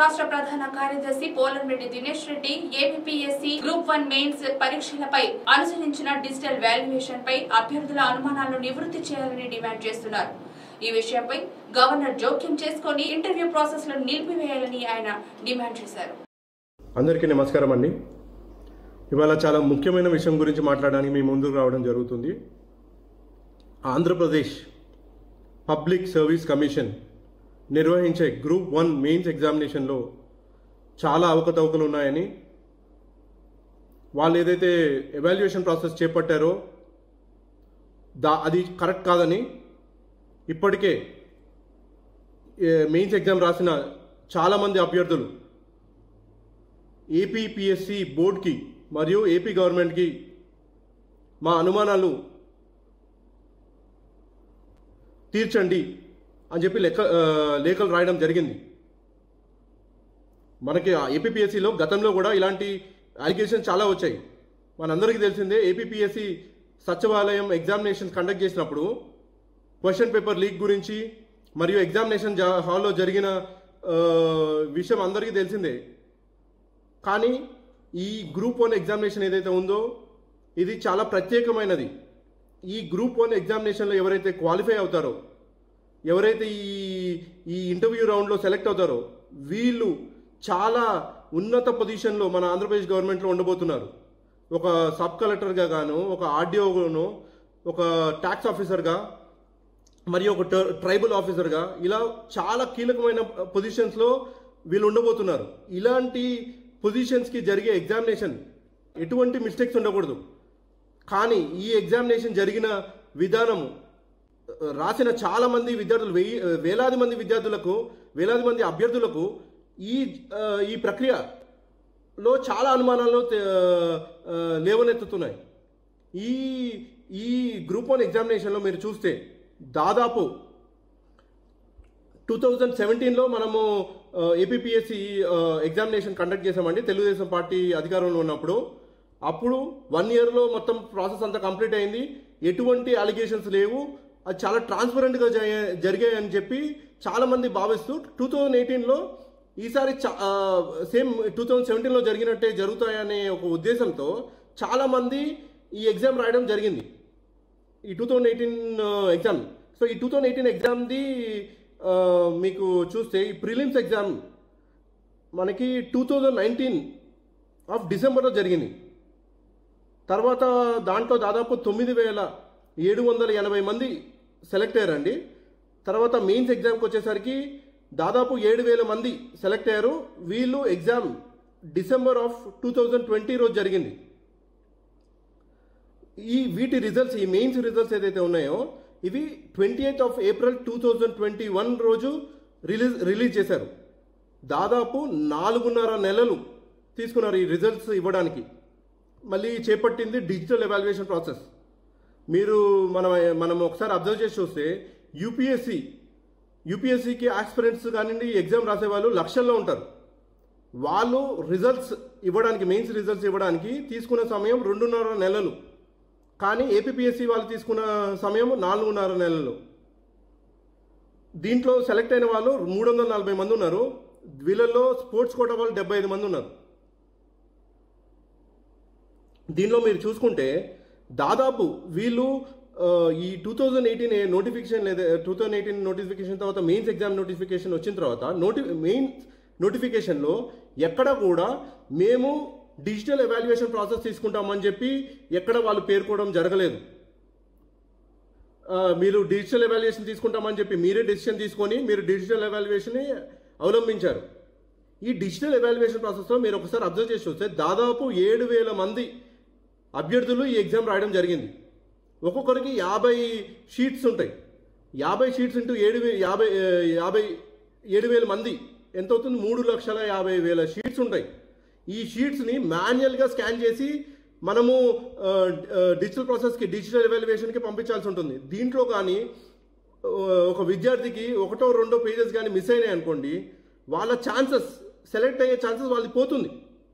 రాష్ట్ర ప్రధాన కార్యదర్శి Polamreddy Dinesh Reddy APSC group one mains పరీక్షలపై అనుసరించిన డిజిటల్ వాల్యుయేషన్ పై అభ్యర్థుల అనుమానాలను నివృత్తి చేయాలని డిమాండ్ చేస్తున్నారు ఈ విషయంపై గవర్నర్ జోక్యం చేసుకొని ఇంటర్వ్యూ ప్రాసెస్ లను నిలిపివేయాలని ఆయన డిమాండ్ చేశారు అందరికీ నమస్కారం అండి ఇవాళ చాలా ముఖ్యమైన విషయం గురించి మాట్లాడడానికి మీ ముందుకు రావడం జరుగుతుంది ఆంధ్రప్రదేశ్ పబ్లిక్ సర్వీస్ కమిషన్ నిర్వహించే గ్రూప్ వన్ మెయిన్స్ ఎగ్జామినేషన్లో చాలా అవకతవకలు ఉన్నాయని వాళ్ళు ఏదైతే ఎవాల్యుయేషన్ ప్రాసెస్ చేపట్టారో దా అది కరెక్ట్ కాదని ఇప్పటికే మెయిన్స్ ఎగ్జామ్ రాసిన చాలామంది అభ్యర్థులు ఏపీపీఎస్సి బోర్డ్కి మరియు ఏపీ గవర్నమెంట్కి మా అనుమానాలు తీర్చండి అని చెప్పి లెక్క ఆ, లేఖలు రాయడం జరిగింది మనకి ఏపీపీఎస్సిలో గతంలో కూడా ఇలాంటి అలిగేషన్స్ చాలా వచ్చాయి మనందరికీ తెలిసిందే ఏపీపీఎస్సి సచివాలయం ఎగ్జామినేషన్ కండక్ట్ చేసినప్పుడు క్వశ్చన్ పేపర్ లీక్ గురించి మరియు ఎగ్జామినేషన్ జా హాల్లో జరిగిన ఆ, విషయం అందరికీ తెలిసిందే కానీ ఈ గ్రూప్ వన్ ఎగ్జామినేషన్ ఏదైతే ఉందో ఇది చాలా ప్రత్యేకమైనది ఈ గ్రూప్ వన్ ఎగ్జామినేషన్లో ఎవరైతే క్వాలిఫై అవుతారో ఎవరైతే ఈ ఈ ఇంటర్వ్యూ రౌండ్లో సెలెక్ట్ అవుతారో వీళ్ళు చాలా ఉన్నత పొజిషన్లో మన ఆంధ్రప్రదేశ్ గవర్నమెంట్లో ఉండబోతున్నారు ఒక సబ్ కలెక్టర్గా గాను ఒక ఆర్డీఓగాను ఒక ట్యాక్స్ ఆఫీసర్గా మరియు ఒక ట- ట్రైబల్ ఆఫీసర్గా ఇలా చాలా కీలకమైన పొజిషన్స్లో వీళ్ళు ఉండబోతున్నారు ఇలాంటి పొజిషన్స్కి జరిగే ఎగ్జామినేషన్ ఎటువంటి మిస్టేక్స్ ఉండకూడదు కానీ ఈ ఎగ్జామినేషన్ జరిగిన విధానము రాసిన చాలా మంది విద్యార్థులు వెయ్యి వేలాది మంది విద్యార్థులకు వేలాది మంది అభ్యర్థులకు ఈ ఆ, ఈ ప్రక్రియలో చాలా అనుమానాలు తే- ఆ, లేవనెత్తుతున్నాయి ఈ ఈ గ్రూప్ వన్ ఎగ్జామినేషన్లో మీరు చూస్తే దాదాపు టూ థౌజండ్ సెవెంటీన్లో మనము ఏపీపీఎస్సి ఎగ్జామినేషన్ కండక్ట్ చేసామండి తెలుగుదేశం పార్టీ అధికారంలో ఉన్నప్పుడు అప్పుడు వన్ ఇయర్లో మొత్తం ప్రాసెస్ అంతా కంప్లీట్ అయింది ఎటువంటి అలిగేషన్స్ లేవు అది చాలా ట్రాన్స్పరెంట్గా జరిగాయి అని చెప్పి చాలామంది భావిస్తూ టూ థౌజండ్ ఎయిటీన్లో ఈసారి సేమ్ టూ థౌజండ్ సెవెంటీన్లో జరిగినట్టే జరుగుతాయనే ఒక ఉద్దేశంతో చాలామంది ఈ ఎగ్జామ్ రాయడం జరిగింది ఈ two thousand eighteen exam so ఈ టూ థౌజండ్ ఎయిటీన్ ఎగ్జామ్ది ఆ, మీకు చూస్తే ఈ ప్రిలిమ్స్ ఎగ్జామ్ మనకి టూ థౌజండ్ నైన్టీన్ ఆఫ్ డిసెంబర్లో జరిగింది తర్వాత దాంట్లో దాదాపు తొమ్మిది వేల ఏడు వందల ఎనభై మంది సెలెక్ట్ అయ్యారండి తర్వాత మెయిన్స్ ఎగ్జామ్కి వచ్చేసరికి దాదాపు ఏడు వేల మంది సెలెక్ట్ అయ్యారు వీళ్ళు exam December of two thousand twenty రోజు జరిగింది ఈ వీటి రిజల్ట్స్ ఈ మెయిన్స్ రిజల్ట్స్ ఏదైతే ఉన్నాయో ఇవి twenty eighth of April two thousand twenty one రోజు రిలీజ్ రిలీజ్ చేశారు దాదాపు నాలుగున్నర నెలలు తీసుకున్నారు ఈ రిజల్ట్స్ ఇవ్వడానికి మళ్ళీ చేపట్టింది డిజిటల్ ఎవాల్యుయేషన్ ప్రాసెస్ మీరు మనం మనం ఒకసారి అబ్జర్వ్ చేసి చూస్తే యూపీఎస్సి యూపీఎస్సికి ఆస్పిరెంట్స్ కానివ్వండి ఎగ్జామ్ రాసే వాళ్ళు లక్షల్లో ఉంటారు వాళ్ళు రిజల్ట్స్ ఇవ్వడానికి మెయిన్స్ రిజల్ట్స్ ఇవ్వడానికి తీసుకున్న సమయం రెండున్నర నెలలు కానీ ఏపీఎస్సి వాళ్ళు తీసుకున్న సమయం నాలుగున్నర నెలలు దీంట్లో సెలెక్ట్ అయిన వాళ్ళు మూడు వందల నలభై మంది ఉన్నారు వీళ్ళల్లో స్పోర్ట్స్ కోటా వాళ్ళు డెబ్బై ఐదు మంది ఉన్నారు దీనిలో మీరు చూసుకుంటే దాదాపు వీళ్ళు ఆ, ఈ టూ థౌజండ్ ఎయిటీన్ నోటిఫికేషన్ లేదా టూ థౌజండ్ ఎయిటీన్ నోటిఫికేషన్ తర్వాత మెయిన్స్ ఎగ్జామ్ నోటిఫికేషన్ వచ్చిన తర్వాత నోటి మెయిన్ నోటిఫికేషన్లో ఎక్కడ కూడా మేము డిజిటల్ ఎవాల్యుయేషన్ ప్రాసెస్ తీసుకుంటామని చెప్పి ఎక్కడ వాళ్ళు పేర్కోవడం జరగలేదు ఆ, మీరు డిజిటల్ ఎవాల్యుయేషన్ తీసుకుంటామని చెప్పి మీరే డెసిషన్ తీసుకొని మీరు డిజిటల్ ఎవాల్యుయేషన్ని అవలంబించారు ఈ డిజిటల్ ఎవాల్యుయేషన్ ప్రాసెస్లో మీరు ఒకసారి అబ్జర్వ్ చేసి చూస్తే దాదాపు ఏడు వేల మంది అభ్యర్థులు ఈ ఎగ్జామ్ రాయడం జరిగింది ఒక్కొక్కరికి యాభై షీట్స్ ఉంటాయి యాభై షీట్స్ ఇంటూ ఏడు వే యాభై ఆ, యాభై ఏడు వేల మంది ఎంత అవుతుంది మూడు లక్షల యాభై వేల షీట్స్ ఉంటాయి ఈ షీట్స్ని మాన్యువల్గా స్కాన్ చేసి మనము ఆ, ఆ, డిజిటల్ ప్రాసెస్కి డిజిటల్ ఎవాల్యుయేషన్కి పంపించాల్సి ఉంటుంది దీంట్లో కానీ ఆ, ఒక విద్యార్థికి ఒకటో రెండో పేజెస్ కానీ మిస్ అయినాయి అనుకోండి వాళ్ళ ఛాన్సెస్ సెలెక్ట్ అయ్యే ఛాన్సెస్ వాళ్ళకి పోతుంది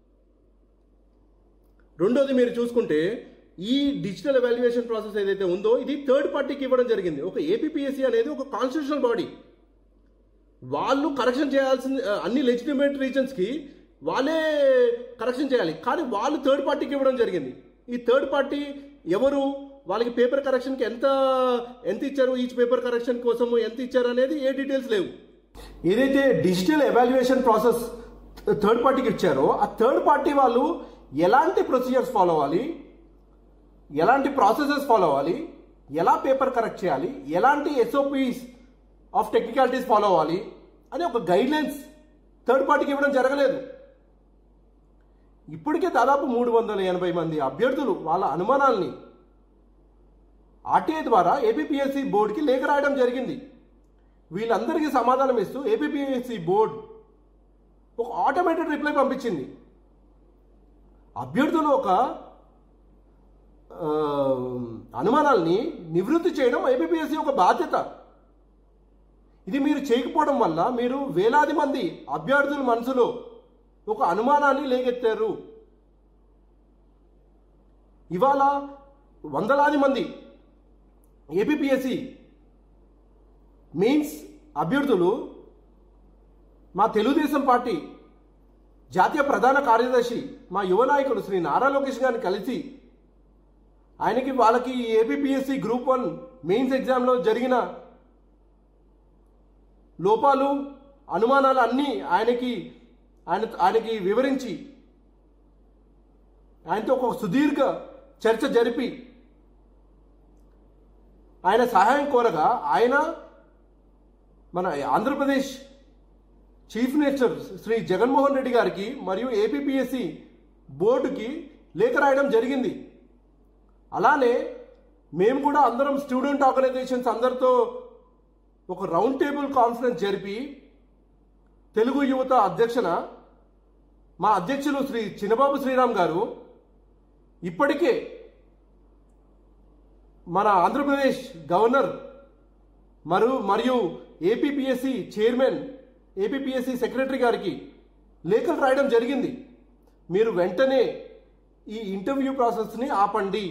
రెండోది మీరు చూసుకుంటే ఈ డిజిటల్ ఎవాల్యుయేషన్ ప్రాసెస్ ఏదైతే ఉందో ఇది థర్డ్ పార్టీకి ఇవ్వడం జరిగింది ఒక ఏపీపీఎస్సీ అనేది ఒక కాన్స్టిట్యూషనల్ బాడీ వాళ్ళు కరెక్షన్ చేయాల్సిన అన్ని లెజిటిమేట్ రీజన్స్కి వాళ్ళే కరెక్షన్ చేయాలి కానీ వాళ్ళు థర్డ్ పార్టీకి ఇవ్వడం జరిగింది ఈ థర్డ్ పార్టీ ఎవరు వాళ్ళకి పేపర్ కరెక్షన్కి ఎంత ఎంత ఇచ్చారు ఈచ్ పేపర్ కరెక్షన్ కోసం ఎంత ఇచ్చారు అనేది ఏ డీటెయిల్స్ లేవు ఏదైతే డిజిటల్ ఎవాల్యుయేషన్ ప్రాసెస్ థర్డ్ పార్టీకి ఇచ్చారో ఆ థర్డ్ పార్టీ వాళ్ళు ఎలాంటి ప్రొసీజర్స్ ఫాలో అవ్వాలి ఎలాంటి ప్రాసెసెస్ ఫాలో అవ్వాలి ఎలా పేపర్ కరెక్ట్ చేయాలి ఎలాంటి ఎస్ఓపీస్ ఆఫ్ టెక్నికాలిటీస్ ఫాలో అవ్వాలి అని ఒక గైడ్ లైన్స్ థర్డ్ పార్టీకి ఇవ్వడం జరగలేదు ఇప్పటికే దాదాపు మూడు వందల ఎనభై మంది అభ్యర్థులు వాళ్ళ అనుమానాల్ని ఆర్టీఐ ద్వారా ఏపీపీఎస్సీ బోర్డుకి లేఖ రాయడం జరిగింది వీళ్ళందరికీ సమాధానం ఇస్తూ ఏపీపీఎస్సీ బోర్డు ఒక ఆటోమేటెడ్ రిప్లై పంపించింది అభ్యర్థులు ఒక ఆ, అనుమానాల్ని నివృత్తి చేయడం ఏపీపీఎస్సీ ఒక బాధ్యత ఇది మీరు చేయకపోవడం వల్ల మీరు వేలాది మంది అభ్యర్థుల మనసులో ఒక అనుమానాన్ని లేకెత్తారు ఇవాళ వందలాది మంది ఏపీపీఎస్సి మెయిన్స్ అభ్యర్థులు మా తెలుగుదేశం పార్టీ జాతీయ ప్రధాన కార్యదర్శి మా యువ నాయకుడు శ్రీ నారా లోకేష్ గారిని కలిసి ఆయనకి వాళ్ళకి ఏపీపీఎస్సి గ్రూప్ వన్ మెయిన్స్ ఎగ్జామ్లో జరిగిన లోపాలు అనుమానాలు అన్నీ ఆయనకి ఆయన ఆయనకి వివరించి ఆయనతో ఒక సుదీర్ఘ చర్చ జరిపి ఆయన సహాయం కోరగా ఆయన మన ఆంధ్రప్రదేశ్ చీఫ్ మినిస్టర్ శ్రీ జగన్మోహన్ రెడ్డి గారికి మరియు ఏపీపీఎస్సి బోర్డుకి లేఖ రాయడం జరిగింది అలానే మేము కూడా అందరం స్టూడెంట్ ఆర్గనైజేషన్స్ అందరితో ఒక రౌండ్ టేబుల్ కాన్ఫరెన్స్ జరిపి తెలుగు యువత అధ్యక్షన మా అధ్యక్షులు శ్రీ చిన్నబాబు శ్రీరామ్ గారు ఇప్పటికే మన ఆంధ్రప్రదేశ్ గవర్నర్ మరు మరియు ఏపీపీఎస్సి చైర్మన్ ఏపీపీఎస్సి సెక్రటరీ గారికి లేఖలు రాయడం జరిగింది మీరు వెంటనే ఈ ఇంటర్వ్యూ ప్రాసెస్ని ఆపండి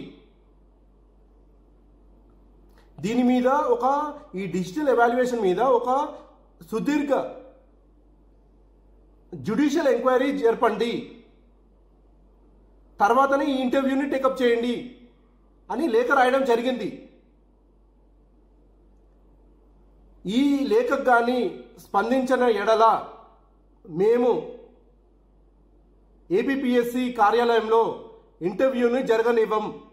దీని మీద ఒక ఈ డిజిటల్ ఎవాల్యుయేషన్ మీద ఒక సుదీర్ఘ జ్యుడిషియల్ ఎంక్వైరీ జరపండి తర్వాతనే ఈ ఇంటర్వ్యూని టేకప్ చేయండి అని లేఖ రాయడం జరిగింది ఈ లేఖకు కానీ స్పందించిన ఎడల మేము ఏపీపీఎస్సి కార్యాలయంలో ఇంటర్వ్యూని జరగనివ్వం